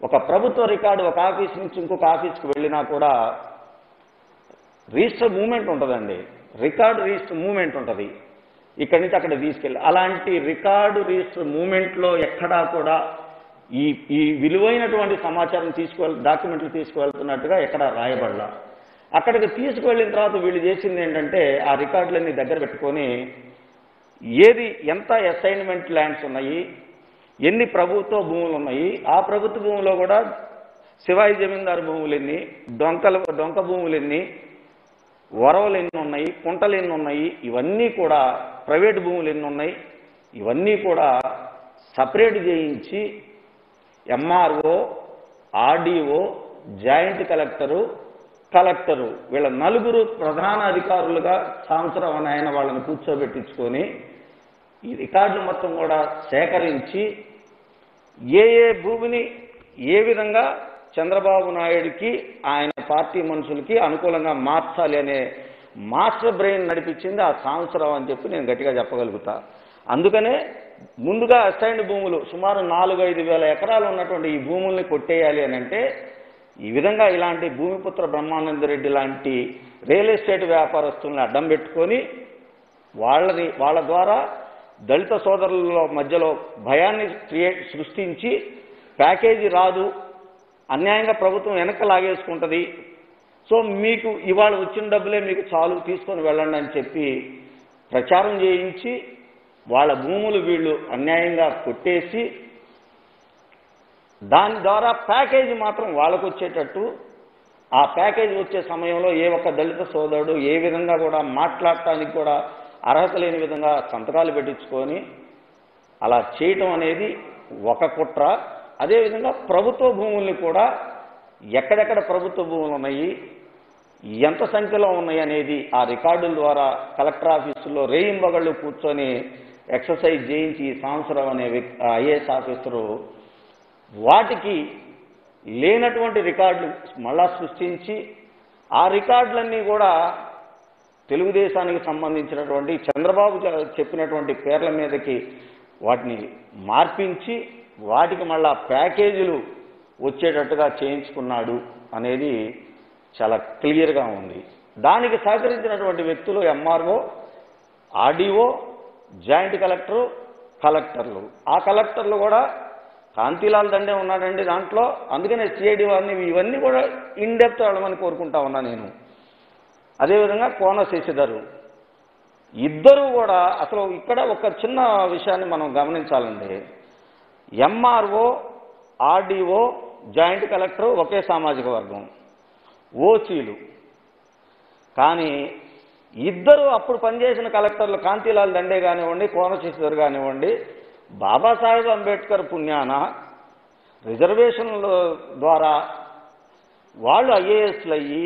ఒక ప్రభుత్వ రికార్డు ఒక ఆఫీస్ నుంచి ఇంకొక ఆఫీస్కి వెళ్ళినా కూడా రిజిస్టర్ మూమెంట్ ఉంటుందండి రికార్డు రిజిస్టర్ మూమెంట్ ఉంటుంది ఇక్కడి నుంచి అక్కడ తీసుకెళ్ళి అలాంటి రికార్డు రిజిస్టర్ మూమెంట్లో ఎక్కడా కూడా ఈ ఈ విలువైనటువంటి సమాచారం తీసుకువెళ్ డాక్యుమెంట్లు తీసుకువెళ్తున్నట్టుగా ఎక్కడ రాయబడలా అక్కడికి తీసుకువెళ్ళిన తర్వాత వీళ్ళు చేసింది ఏంటంటే ఆ రికార్డులన్నీ దగ్గర పెట్టుకొని ఏది ఎంత అసైన్మెంట్ ల్యాండ్స్ ఉన్నాయి ఎన్ని ప్రభుత్వ భూములు ఉన్నాయి ఆ ప్రభుత్వ భూములో కూడా శివాయి జమీందారు భూములు ఎన్ని డొంకల డొంక భూములు ఎన్ని వరవలు ఎన్ని ఉన్నాయి కుంటలు ఎన్ని ఉన్నాయి ఇవన్నీ కూడా ప్రైవేట్ భూములు ఎన్ని ఉన్నాయి ఇవన్నీ కూడా సపరేట్ చేయించి MRO RDO joint collector collector వీళ్ళ నలుగురు ప్రధాన అధికారులుగా సంవత్సరం అని ఆయన వాళ్ళని కూర్చోబెట్టించుకొని ఈ రికార్డులు మొత్తం కూడా సేకరించి ఏ ఏ భూమిని ఏ విధంగా చంద్రబాబు నాయుడికి ఆయన పార్టీ మనుషులకి అనుకూలంగా మార్చాలి అనే మాస్టర్ బ్రెయిన్ నడిపించింది ఆ సంవత్సరం అని చెప్పి నేను గట్టిగా చెప్పగలుగుతా అందుకనే ముందుగా అసైన్డ్ భూములు సుమారు నాలుగు ఐదు వేల ఎకరాలు ఉన్నటువంటి ఈ భూముల్ని కొట్టేయాలి అని అంటే ఈ విధంగా ఇలాంటి భూమిపుత్ర బ్రహ్మానంద రెడ్డి లాంటి రియల్ ఎస్టేట్ వ్యాపారస్తుల్ని అడ్డం పెట్టుకొని వాళ్ళని వాళ్ళ ద్వారా దళిత సోదరుల మధ్యలో భయాన్ని క్రియేట్ సృష్టించి ప్యాకేజీ రాదు అన్యాయంగా ప్రభుత్వం వెనక్కి లాగేసుకుంటుంది సో మీకు ఇవాళ వచ్చిన డబ్బులే మీకు చాలు తీసుకొని వెళ్ళండి అని చెప్పి ప్రచారం చేయించి వాళ్ళ భూములు వీళ్ళు అన్యాయంగా కొట్టేసి దాని ద్వారా ప్యాకేజీ మాత్రం వాళ్ళకు వచ్చేటట్టు ఆ ప్యాకేజీ వచ్చే సమయంలో ఏ ఒక్క దళిత సోదరుడు ఏ విధంగా కూడా మాట్లాడటానికి కూడా అర్హత లేని విధంగా సంతకాలు పెట్టించుకొని అలా చేయటం అనేది ఒక కుట్ర అదేవిధంగా ప్రభుత్వ భూముల్ని కూడా ఎక్కడెక్కడ ప్రభుత్వ భూములు ఉన్నాయి ఎంత సంఖ్యలో ఉన్నాయి అనేది ఆ రికార్డుల ద్వారా కలెక్టర్ ఆఫీసులో రేయింబగళ్ళు కూర్చొని ఎక్సర్సైజ్ చేయించి ఈ సంవత్సరం అనే ఐఏఎస్ ఆఫీసరు వాటికి లేనటువంటి రికార్డులు మళ్ళా సృష్టించి ఆ రికార్డులన్నీ కూడా తెలుగుదేశానికి సంబంధించినటువంటి చంద్రబాబు చె- చెప్పినటువంటి పేర్ల మీదకి వాటిని మార్పించి వాటికి మళ్ళా ప్యాకేజీలు వచ్చేటట్టుగా చేయించుకున్నాడు అనేది చాలా క్లియర్గా ఉంది దానికి సహకరించినటువంటి వ్యక్తులు ఎంఆర్ఓ ఆర్డీఓ జాయింట్ కలెక్టరు కలెక్టర్లు ఆ కలెక్టర్లు కూడా కాంతిలాల్ దండే ఉన్నాడండి దాంట్లో అందుకనే సిఐడి వారిని ఇవన్నీ కూడా ఇన్ డెప్త్ వెళ్ళమని కోరుకుంటా ఉన్నా నేను అదేవిధంగా కోన శశిధరు ఇద్దరు కూడా అసలు ఇక్కడ ఒక చిన్న విషయాన్ని మనం గమనించాలండి ఎంఆర్ఓ ఆర్డీఓ జాయింట్ కలెక్టర్ ఒకే సామాజిక వర్గం ఓసీలు కానీ ఇద్దరు అప్పుడు పనిచేసిన కలెక్టర్లు కాంతిలాల్ దండే కానివ్వండి కోన శశిధర్ కానివ్వండి బాబాసాహెబ్ అంబేద్కర్ పుణ్యాన రిజర్వేషన్ల ద్వారా వాళ్ళు ఐఏఎస్లు అయ్యి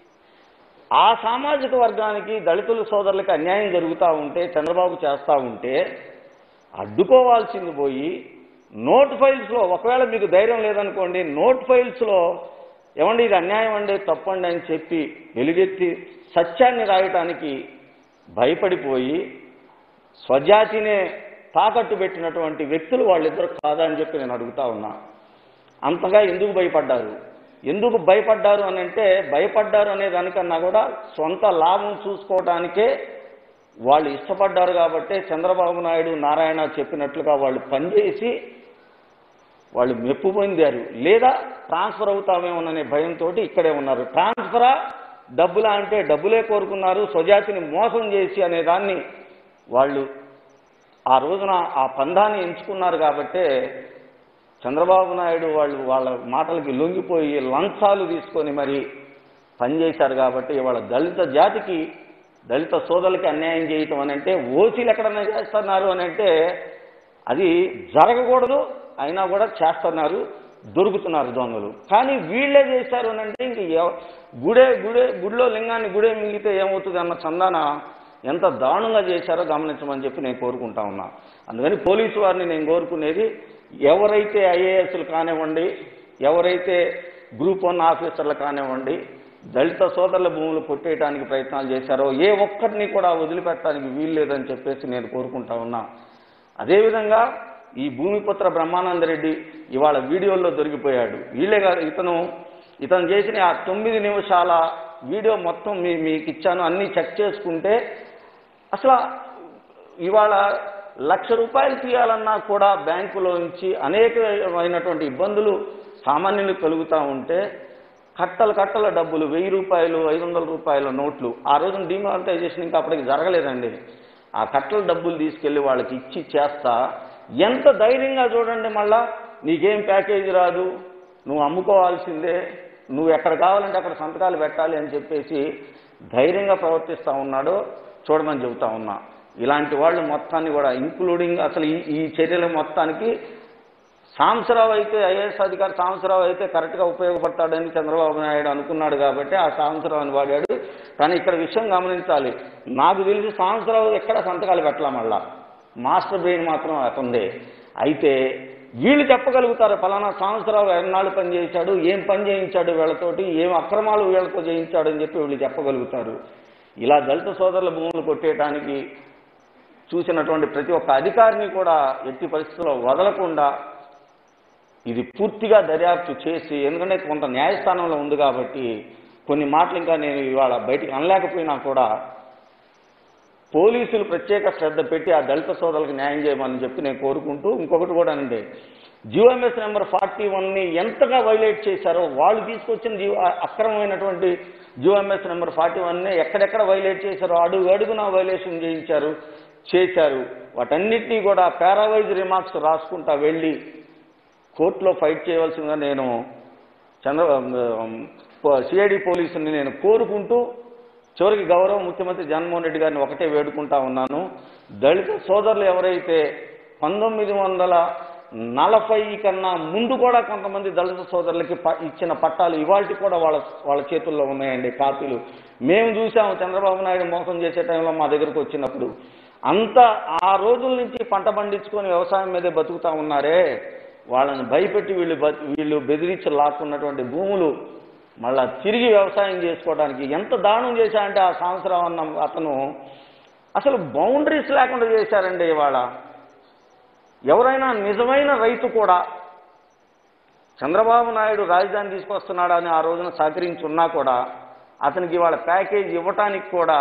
ఆ సామాజిక వర్గానికి దళితుల సోదరులకి అన్యాయం జరుగుతూ ఉంటే చంద్రబాబు చేస్తూ ఉంటే అడ్డుకోవాల్సింది పోయి నోట్ ఫైల్స్లో ఒకవేళ మీకు ధైర్యం లేదనుకోండి నోట్ ఫైల్స్లో ఏమండి ఇది అన్యాయం అండి తప్పండి అని చెప్పి వెలుగెత్తి సత్యాన్ని రాయటానికి భయపడిపోయి స్వజాతినే తాకట్టు పెట్టినటువంటి వ్యక్తులు వాళ్ళిద్దరు కాదా అని చెప్పి నేను అడుగుతా ఉన్నా అంతగా ఎందుకు భయపడ్డారు ఎందుకు భయపడ్డారు అని అంటే భయపడ్డారు అనే దానికన్నా కూడా సొంత లాభం చూసుకోవడానికే వాళ్ళు ఇష్టపడ్డారు కాబట్టే చంద్రబాబు నాయుడు నారాయణ చెప్పినట్లుగా వాళ్ళు పనిచేసి వాళ్ళు మెప్పు పొందారు లేదా ట్రాన్స్ఫర్ అవుతామేమోననే భయంతో ఇక్కడే ఉన్నారు ట్రాన్స్ఫరా డబ్బులా అంటే డబ్బులే కోరుకున్నారు స్వజాతిని మోసం చేసి అనే దాన్ని వాళ్ళు ఆ రోజున ఆ పందాన్ని ఎంచుకున్నారు కాబట్టే చంద్రబాబు నాయుడు వాళ్ళు వాళ్ళ మాటలకి లొంగిపోయి లంచాలు తీసుకొని మరి పనిచేశారు కాబట్టి వాళ్ళ దళిత జాతికి దళిత సోదరులకి అన్యాయం చేయటం అని అంటే ఓసీలు ఎక్కడన్నా చేస్తున్నారు అని అంటే అది జరగకూడదు అయినా కూడా చేస్తున్నారు దొరుకుతున్నారు దొంగలు కానీ వీళ్ళే చేశారు అని అంటే ఇంక ఎవ- గుడే గుడే గుడిలో లింగాన్ని గుడే మింగితే ఏమవుతుంది అన్న చందాన ఎంత దారుణంగా చేశారో గమనించమని చెప్పి నేను కోరుకుంటా ఉన్నా అందుకని పోలీసు వారిని నేను కోరుకునేది ఎవరైతే ఐఏఎస్లు కానివ్వండి ఎవరైతే గ్రూప్ వన్ ఆఫీసర్లు కానివ్వండి దళిత సోదరుల భూములు కొట్టేయడానికి ప్రయత్నాలు చేశారో ఏ ఒక్కరిని కూడా వదిలిపెట్టడానికి వీలు లేదని చెప్పేసి నేను కోరుకుంటా ఉన్నా అదేవిధంగా ఈ భూమిపుత్ర బ్రహ్మానంద రెడ్డి ఇవాళ వీడియోల్లో దొరికిపోయాడు వీళ్ళే కాదు ఇతను ఇతను చేసిన ఆ తొమ్మిది నిమిషాల వీడియో మొత్తం మీ మీకు ఇచ్చాను అన్నీ చెక్ చేసుకుంటే అసలు ఇవాళ లక్ష రూపాయలు తీయాలన్నా కూడా బ్యాంకులో నుంచి అనేకమైనటువంటి ఇబ్బందులు సామాన్యులకు కలుగుతూ ఉంటే కట్టలు కట్టల డబ్బులు వెయ్యి రూపాయలు ఐదు వందల రూపాయల నోట్లు ఆ రోజున డిమానిటైజేషన్ ఇంకా అప్పటికి జరగలేదండి ఆ కట్టల డబ్బులు తీసుకెళ్లి వాళ్ళకి ఇచ్చి చేస్తా ఎంత ధైర్యంగా చూడండి మళ్ళా నీకేం ప్యాకేజీ రాదు నువ్వు అమ్ముకోవాల్సిందే నువ్వు ఎక్కడ కావాలంటే అక్కడ సంతకాలు పెట్టాలి అని చెప్పేసి ధైర్యంగా ప్రవర్తిస్తూ ఉన్నాడో చూడమని చెబుతా ఉన్నా ఇలాంటి వాళ్ళు మొత్తాన్ని కూడా ఇంక్లూడింగ్ అసలు ఈ ఈ చర్యల మొత్తానికి సాంసరావు అయితే ఐఏఎస్ అధికారి సాంసరావు అయితే కరెక్ట్గా ఉపయోగపడతాడని చంద్రబాబు నాయుడు అనుకున్నాడు కాబట్టి ఆ సాంసరావుని వాడాడు కానీ ఇక్కడ విషయం గమనించాలి నాకు తెలిసి సాంసరావు ఎక్కడ సంతకాలు పెట్టలా మళ్ళా మాస్టర్ బ్రెయిన్ మాత్రం అతందే అయితే వీళ్ళు చెప్పగలుగుతారు ఫలానా సంవత్సరాలు ఎన్నాళ్ళు పని చేయించాడు ఏం పని చేయించాడు వీళ్ళతోటి ఏం అక్రమాలు వీళ్ళతో చేయించాడు అని చెప్పి వీళ్ళు చెప్పగలుగుతారు ఇలా దళిత సోదరుల భూములు కొట్టేయడానికి చూసినటువంటి ప్రతి ఒక్క అధికారిని కూడా ఎట్టి పరిస్థితుల్లో వదలకుండా ఇది పూర్తిగా దర్యాప్తు చేసి ఎందుకంటే కొంత న్యాయస్థానంలో ఉంది కాబట్టి కొన్ని మాటలు ఇంకా నేను ఇవాళ బయటికి అనలేకపోయినా కూడా పోలీసులు ప్రత్యేక శ్రద్ధ పెట్టి ఆ దళిత సోదరులకు న్యాయం చేయమని చెప్పి నేను కోరుకుంటూ ఇంకొకటి కూడా అండి జియోఎంఎస్ నెంబర్ ఫార్టీ వన్ని ఎంతగా వైలేట్ చేశారో వాళ్ళు తీసుకొచ్చిన జీవ అక్రమమైనటువంటి జియోఎంఎస్ నెంబర్ ఫార్టీ వన్ని ఎక్కడెక్కడ వైలేట్ చేశారో అడుగు అడుగున వైలేషన్ చేయించారు చేశారు వాటన్నిటినీ కూడా పారావైజ్ రిమార్క్స్ రాసుకుంటా వెళ్ళి కోర్టులో ఫైట్ చేయవలసిందిగా నేను చంద్ర సిఐడి పోలీసుని నేను కోరుకుంటూ చివరికి గౌరవ ముఖ్యమంత్రి జగన్మోహన్ రెడ్డి గారిని ఒకటే వేడుకుంటా ఉన్నాను దళిత సోదరులు ఎవరైతే పంతొమ్మిది వందల నలభై కన్నా ముందు కూడా కొంతమంది దళిత సోదరులకి ప- ఇచ్చిన పట్టాలు ఇవాళ కూడా వాళ్ళ వాళ్ళ చేతుల్లో ఉన్నాయండి కాపీలు మేము చూసాము చంద్రబాబు నాయుడు మోసం చేసే టైంలో మా దగ్గరకు వచ్చినప్పుడు అంత ఆ రోజుల నుంచి పంట పండించుకొని వ్యవసాయం మీదే బతుకుతా ఉన్నారే వాళ్ళని భయపెట్టి వీళ్ళు బ- వీళ్ళు బెదిరించి లాక్కున్నటువంటి భూములు మళ్ళా తిరిగి వ్యవసాయం చేసుకోవడానికి ఎంత దారుణం చేశారంటే ఆ సంవత్సరం అన్న అతను అసలు బౌండరీస్ లేకుండా చేశారండి ఇవాళ ఎవరైనా నిజమైన రైతు కూడా చంద్రబాబు నాయుడు రాజధాని తీసుకొస్తున్నాడని ఆ రోజున సహకరించి ఉన్నా కూడా అతనికి ఇవాళ ప్యాకేజ్ ఇవ్వటానికి కూడా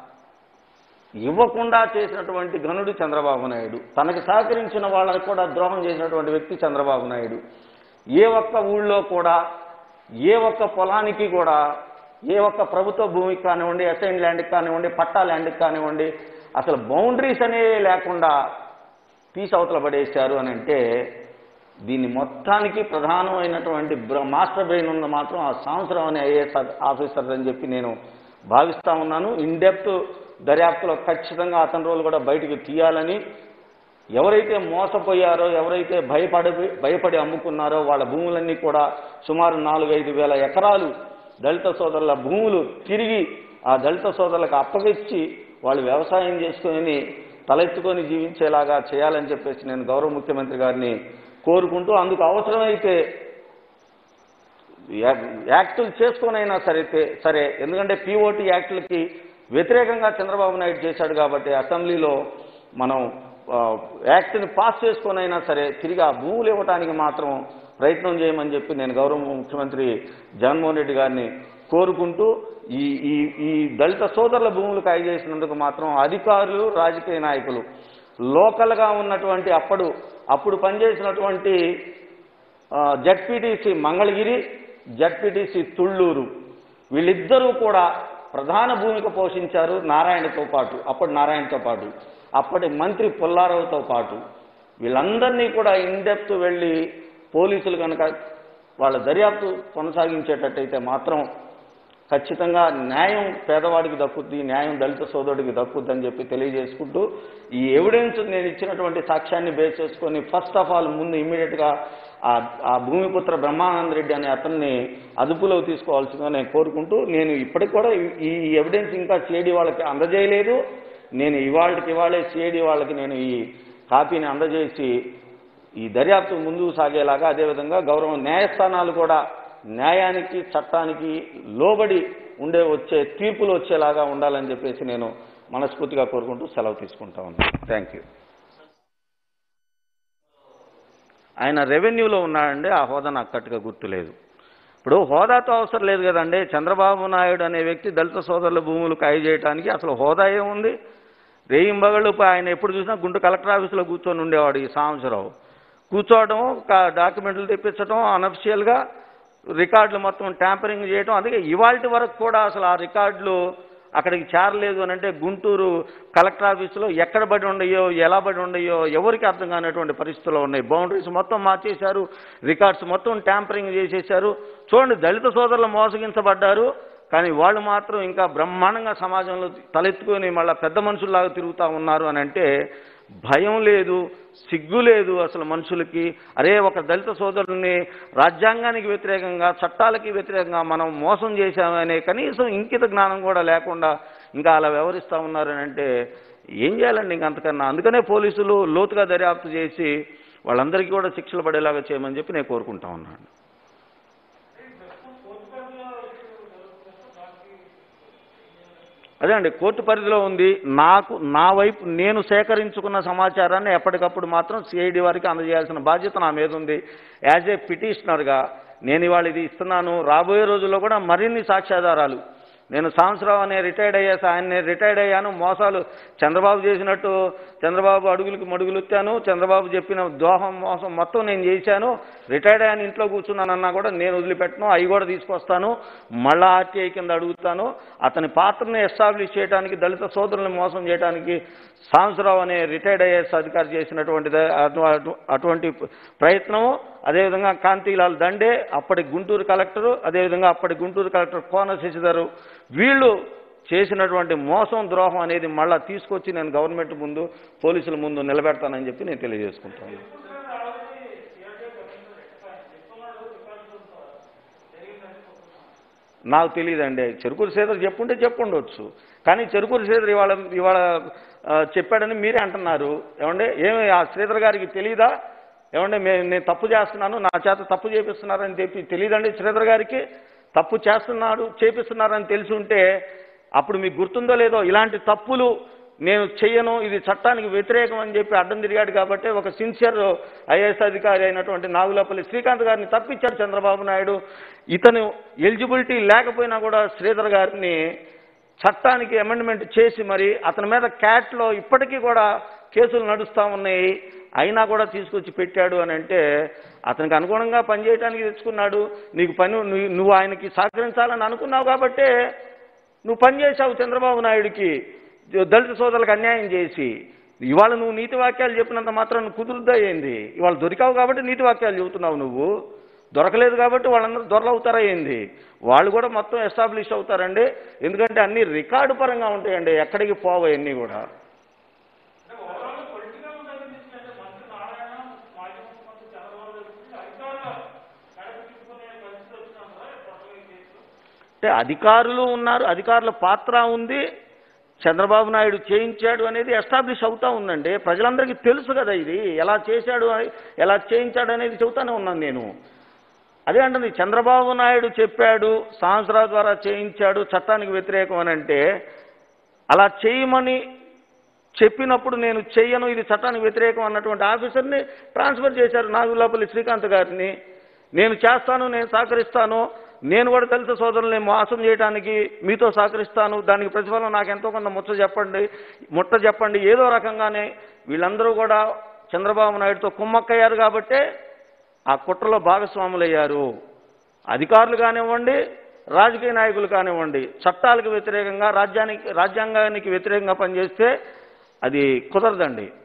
ఇవ్వకుండా చేసినటువంటి ఘనుడు చంద్రబాబు నాయుడు తనకు సహకరించిన వాళ్ళని కూడా ద్రోహం చేసినటువంటి వ్యక్తి చంద్రబాబు నాయుడు ఏ ఒక్క ఊళ్ళో కూడా ఏ ఒక్క పొలానికి కూడా ఏ ఒక్క ప్రభుత్వ భూమికి కానివ్వండి అసైన్ ల్యాండ్కి కానివ్వండి పట్టా ల్యాండ్కి కానివ్వండి అసలు బౌండరీస్ అనేవి లేకుండా పీస్ అవతల పడేశారు అని అంటే దీన్ని మొత్తానికి ప్రధానమైనటువంటి బ్ర- మాస్టర్ బ్రెయిన్ ఉన్న మాత్రం ఆ సంవత్సరం అనే ఐఏఎస్ ఆఫీసర్ అని చెప్పి నేను భావిస్తా ఉన్నాను ఇన్ డెప్త్ దర్యాప్తులో ఖచ్చితంగా అతని రోజులు కూడా బయటికి తీయాలని ఎవరైతే మోసపోయారో ఎవరైతే భయపడి భయపడి అమ్ముకున్నారో వాళ్ళ భూములన్నీ కూడా సుమారు నాలుగైదు వేల ఎకరాలు దళిత సోదరుల భూములు తిరిగి ఆ దళిత సోదరులకు అప్పగించి వాళ్ళు వ్యవసాయం చేసుకొని తలెత్తుకొని జీవించేలాగా చేయాలని చెప్పేసి నేను గౌరవ ముఖ్యమంత్రి గారిని కోరుకుంటూ అందుకు అవసరమైతే యా- యాక్టులు చేసుకొనైనా సరే సరే ఎందుకంటే పిఓటి యాక్టులకి వ్యతిరేకంగా చంద్రబాబు నాయుడు చేశాడు కాబట్టి అసెంబ్లీలో మనం ఆ, యాక్ట్ని పాస్ చేసుకొనైనా సరే తిరిగి ఆ భూములు ఇవ్వటానికి మాత్రం ప్రయత్నం చేయమని చెప్పి నేను గౌరవ ముఖ్యమంత్రి జగన్మోహన్ రెడ్డి గారిని కోరుకుంటూ ఈ ఈ ఈ దళిత సోదరుల భూములు కాయజేసినందుకు మాత్రం అధికారులు రాజకీయ నాయకులు లోకల్గా ఉన్నటువంటి అప్పుడు అప్పుడు పనిచేసినటువంటి జడ్పీటీసీ మంగళగిరి జడ్పీటీసీ తుళ్ళూరు వీళ్ళిద్దరూ కూడా ప్రధాన భూమిక పోషించారు నారాయణతో పాటు అప్పటి నారాయణతో పాటు అప్పటి మంత్రి పుల్లారావుతో పాటు వీళ్ళందరినీ కూడా ఇన్డెప్త్ వెళ్ళి పోలీసులు కనుక వాళ్ళ దర్యాప్తు కొనసాగించేటట్టయితే మాత్రం ఖచ్చితంగా న్యాయం పేదవాడికి దక్కుద్ది న్యాయం దళిత సోదరుడికి దక్కుద్ది అని చెప్పి తెలియజేసుకుంటూ ఈ ఎవిడెన్స్ నేను ఇచ్చినటువంటి సాక్ష్యాన్ని బేస్ చేసుకొని ఫస్ట్ ఆఫ్ ఆల్ ముందు ఇమీడియట్గా ఆ ఆ భూమిపుత్ర బ్రహ్మానంద రెడ్డి అనే అతన్ని అదుపులో తీసుకోవాల్సిందిగా నేను కోరుకుంటూ నేను ఇప్పటికి కూడా ఈ- ఈ ఎవిడెన్స్ ఇంకా సిఐడి వాళ్ళకి అందజేయలేదు నేను ఇవాళకి ఇవాళే సిఐడి వాళ్ళకి నేను ఈ కాపీని అందజేసి ఈ దర్యాప్తు ముందుకు సాగేలాగా అదేవిధంగా గౌరవ న్యాయస్థానాలు కూడా న్యాయానికి చట్టానికి లోబడి ఉండే వచ్చే తీర్పులు వచ్చేలాగా ఉండాలని చెప్పేసి నేను మనస్ఫూర్తిగా కోరుకుంటూ సెలవు తీసుకుంటా ఉన్నాను థ్యాంక్ యూ ఆయన రెవెన్యూలో ఉన్నాడండి ఆ హోదా నాకు కరెక్ట్గా గుర్తులేదు ఇప్పుడు హోదాతో అవసరం లేదు కదండి చంద్రబాబు నాయుడు అనే వ్యక్తి దళిత సోదరుల భూములు ఖాళీ చేయడానికి అసలు హోదా ఏముంది రేయింబగళ్ళు ఆయన ఎప్పుడు చూసినా గుంటూరు కలెక్టర్ ఆఫీసులో కూర్చొని ఉండేవాడు ఈ సాంబశివరావు కూర్చోవడం కా- డాక్యుమెంట్లు తెప్పించడం అనఫిషియల్గా రికార్డులు మొత్తం ట్యాంపరింగ్ చేయడం అందుకే ఇవాళ వరకు కూడా అసలు ఆ రికార్డులు అక్కడికి చేరలేదు అని అంటే గుంటూరు కలెక్టర్ ఆఫీసులో ఎక్కడ పడి ఉండయో ఎలా పడి ఉండయో ఎవరికి అర్థం కానటువంటి పరిస్థితుల్లో ఉన్నాయి బౌండరీస్ మొత్తం మార్చేశారు రికార్డ్స్ మొత్తం ట్యాంపరింగ్ చేసేశారు చూడండి దళిత సోదరులు మోసగించబడ్డారు కానీ వాళ్ళు మాత్రం ఇంకా బ్రహ్మాండంగా సమాజంలో తలెత్తుకొని మళ్ళీ పెద్ద మనుషుల్లాగా తిరుగుతూ ఉన్నారు అని అంటే భయం లేదు సిగ్గు లేదు అసలు మనుషులకి అరే ఒక దళిత సోదరుల్ని రాజ్యాంగానికి వ్యతిరేకంగా చట్టాలకి వ్యతిరేకంగా మనం మోసం చేశామనే కనీసం ఇంకిత జ్ఞానం కూడా లేకుండా ఇంకా అలా వ్యవహరిస్తూ ఉన్నారని అంటే ఏం చేయాలండి ఇంక అంతకన్నా అందుకనే పోలీసులు లోతుగా దర్యాప్తు చేసి వాళ్ళందరికీ కూడా శిక్షలు పడేలాగా చేయమని చెప్పి నేను కోరుకుంటా ఉన్నాను అదే అండి కోర్టు పరిధిలో ఉంది నాకు నా వైపు నేను సేకరించుకున్న సమాచారాన్ని ఎప్పటికప్పుడు మాత్రం సిఐడి వారికి అందజేయాల్సిన బాధ్యత నా మీద ఉంది యాజ్ ఏ పిటిషనర్గా నేను ఇవాళ ఇది ఇస్తున్నాను రాబోయే రోజుల్లో కూడా మరిన్ని సాక్ష్యాధారాలు నేను సాంసరావు అనే రిటైర్డ్ అయ్యా ఆయన రిటైర్డ్ అయ్యాను మోసాలు చంద్రబాబు చేసినట్టు చంద్రబాబు అడుగులకి మడుగులు ఎత్తాను చంద్రబాబు చెప్పిన దోహం మోసం మొత్తం నేను చేశాను రిటైర్డ్ అయ్యాను ఇంట్లో కూర్చున్నానన్నా కూడా నేను వదిలిపెట్టను అవి కూడా తీసుకొస్తాను మళ్ళా ఆర్టీఐ కింద అడుగుతాను అతని పాత్రని ఎస్టాబ్లిష్ చేయడానికి దళిత సోదరుల్ని మోసం చేయడానికి సాంసరావు అనే రిటైర్డ్ ఐఏఎస్ అధికారి చేసినటువంటి అటువంటి ప్రయత్నము అదేవిధంగా కాంతిలాల్ దండే అప్పటి గుంటూరు కలెక్టరు అదేవిధంగా అప్పటి గుంటూరు కలెక్టర్ కోన శశిధరు వీళ్ళు చేసినటువంటి మోసం ద్రోహం అనేది మళ్ళా తీసుకొచ్చి నేను గవర్నమెంట్ ముందు పోలీసుల ముందు నిలబెడతానని చెప్పి నేను తెలియజేసుకుంటాను నాకు తెలియదండి చెరుకూరు శ్రీధర్ చెప్పుంటే చెప్పుండొచ్చు కానీ చెరుకూరు శ్రీధర్ ఇవాళ ఇవాళ ఆ, చెప్పాడని మీరే అంటున్నారు ఏమంటే ఏమి ఆ శ్రీధర్ గారికి తెలియదా ఏమంటే మే నేను తప్పు చేస్తున్నాను నా చేత తప్పు చేపిస్తున్నారని చెప్పి తెలియదండి శ్రీధర్ గారికి తప్పు చేస్తున్నాడు చేపిస్తున్నారని తెలిసి ఉంటే అప్పుడు మీకు గుర్తుందో లేదో ఇలాంటి తప్పులు నేను చెయ్యను ఇది చట్టానికి వ్యతిరేకం అని చెప్పి అడ్డం తిరిగాడు కాబట్టి ఒక సిన్సియర్ ఐఏఎస్ అధికారి అయినటువంటి నాగులపల్లి శ్రీకాంత్ గారిని తప్పించాడు చంద్రబాబు నాయుడు ఇతను ఎలిజిబిలిటీ లేకపోయినా కూడా శ్రీధర్ గారిని చట్టానికి అమెండ్మెంట్ చేసి మరి అతని మీద క్యాట్లో ఇప్పటికీ కూడా కేసులు నడుస్తూ ఉన్నాయి అయినా కూడా తీసుకొచ్చి పెట్టాడు అని అంటే అతనికి అనుగుణంగా పనిచేయడానికి తెచ్చుకున్నాడు నీకు పని నువ్వు- నువ్వు ఆయనకి సహకరించాలని అనుకున్నావు కాబట్టే నువ్వు పనిచేశావు చంద్రబాబు నాయుడికి దళిత సోదరులకు అన్యాయం చేసి ఇవాళ నువ్వు నీతి వాక్యాలు చెప్పినంత మాత్రం నువ్వు కుదురుద్దా ఏంది ఇవాళ దొరికావు కాబట్టి నీతి వాక్యాలు చెబుతున్నావు నువ్వు దొరకలేదు కాబట్టి వాళ్ళందరూ దొరలవుతారా ఏంది వాళ్ళు కూడా మొత్తం ఎస్టాబ్లిష్ అవుతారండి ఎందుకంటే అన్ని రికార్డు పరంగా ఉంటాయండి ఎక్కడికి పోవు అన్నీ కూడా అంటే అధికారులు ఉన్నారు అధికారుల పాత్ర ఉంది చంద్రబాబు నాయుడు చేయించాడు అనేది ఎస్టాబ్లిష్ అవుతా ఉందండి ప్రజలందరికీ తెలుసు కదా ఇది ఎలా చేశాడు అని- ఎలా చేయించాడు అనేది చెబుతానే ఉన్నాను నేను అదే అంటుంది చంద్రబాబు నాయుడు చెప్పాడు సంవత్సరాల ద్వారా చేయించాడు చట్టానికి వ్యతిరేకం అని అంటే అలా చేయమని చెప్పినప్పుడు నేను చెయ్యను ఇది చట్టానికి వ్యతిరేకం అన్నటువంటి ఆఫీసర్ని ట్రాన్స్ఫర్ చేశారు నాగులాపల్లి శ్రీకాంత్ గారిని నేను చేస్తాను నేను సహకరిస్తాను నేను కూడా దళిత సోదరుల్ని మోసం చేయడానికి మీతో సహకరిస్తాను దానికి ప్రతిఫలం నాకు ఎంతో కొంత ముచ్చ చెప్పండి ముట్ట చెప్పండి ఏదో రకంగానే వీళ్ళందరూ కూడా చంద్రబాబు నాయుడుతో కుమ్మక్కయ్యారు కాబట్టే ఆ కుట్రలో భాగస్వాములయ్యారు అధికారులు కానివ్వండి రాజకీయ నాయకులు కానివ్వండి చట్టాలకు వ్యతిరేకంగా రాజ్యానికి రాజ్యాంగానికి వ్యతిరేకంగా పనిచేస్తే అది కుదరదండి